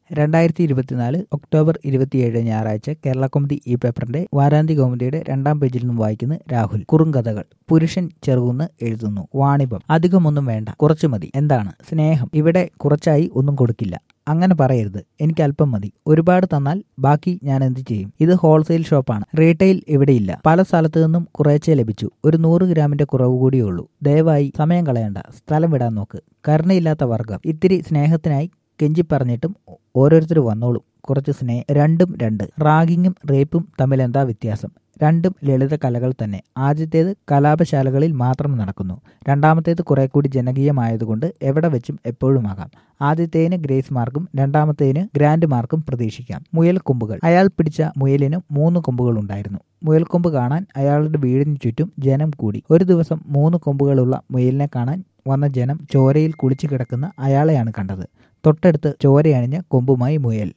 രണ്ടായിരത്തി ഇരുപത്തിനാല് ഒക്ടോബർ ഇരുപത്തിയേഴ് ഞായറാഴ്ച കേരള കൗമുദി ഈ പേപ്പറിന്റെ വാരാന്ത്യ കൗമുദിയുടെ രണ്ടാം പേജിൽ നിന്നും വായിക്കുന്ന രാഹുൽ കുറുങ്കഥകൾ പുരുഷൻ ചെറുകുന്ന് എഴുതുന്നു വാണിഭം അധികമൊന്നും വേണ്ട കുറച്ചു മതി എന്താണ് സ്നേഹം ഇവിടെ കുറച്ചായി ഒന്നും കൊടുക്കില്ല അങ്ങനെ പറയരുത് എനിക്ക് അല്പം മതി ഒരുപാട് തന്നാൽ ബാക്കി ഞാൻ എന്ത് ചെയ്യും ഇത് ഹോൾസെയിൽ ഷോപ്പാണ് റീറ്റെയിൽ ഇവിടെയില്ല പല സ്ഥലത്തു നിന്നും കുറേച്ചേ ലഭിച്ചു ഒരു നൂറ് ഗ്രാമിന്റെ കുറവ് കൂടിയേ ഉള്ളൂ ദയവായി സമയം കളയണ്ട സ്ഥലം വിടാൻ നോക്ക് കരുണയില്ലാത്ത വർഗം ഇത്തിരി സ്നേഹത്തിനായി കെഞ്ചി പറഞ്ഞിട്ടും ഓരോരുത്തർ വന്നോളും കുറച്ച് സ്നേഹം രണ്ടും രണ്ട് റാഗിങ്ങും റേപ്പും തമ്മിൽ എന്താ വ്യത്യാസം രണ്ടും ലളിത കലകൾ തന്നെ ആദ്യത്തേത് കലാപശാലകളിൽ മാത്രം നടക്കുന്നു രണ്ടാമത്തേത് കുറെ കൂടി ജനകീയമായതുകൊണ്ട് എവിടെ വെച്ചും എപ്പോഴുമാകാം ആദ്യത്തേന് ഗ്രേസ് മാർക്കും രണ്ടാമത്തേന് ഗ്രാൻഡ് മാർക്കും പ്രതീക്ഷിക്കാം മുയൽ കൊമ്പുകൾ അയാൾ പിടിച്ച മുയലിന് മൂന്ന് കൊമ്പുകൾ ഉണ്ടായിരുന്നു മുയൽക്കൊമ്പ് കാണാൻ അയാളുടെ വീടിന് ചുറ്റും ജനം കൂടി ഒരു ദിവസം മൂന്ന് കൊമ്പുകളുള്ള മുയലിനെ കാണാൻ വന്ന ജനം ചോരയിൽ കുളിച്ചു കിടക്കുന്ന അയാളെയാണ് കണ്ടത് തൊട്ടടുത്ത് ചോരയണിഞ്ഞ കൊമ്പുമായി മുയൽ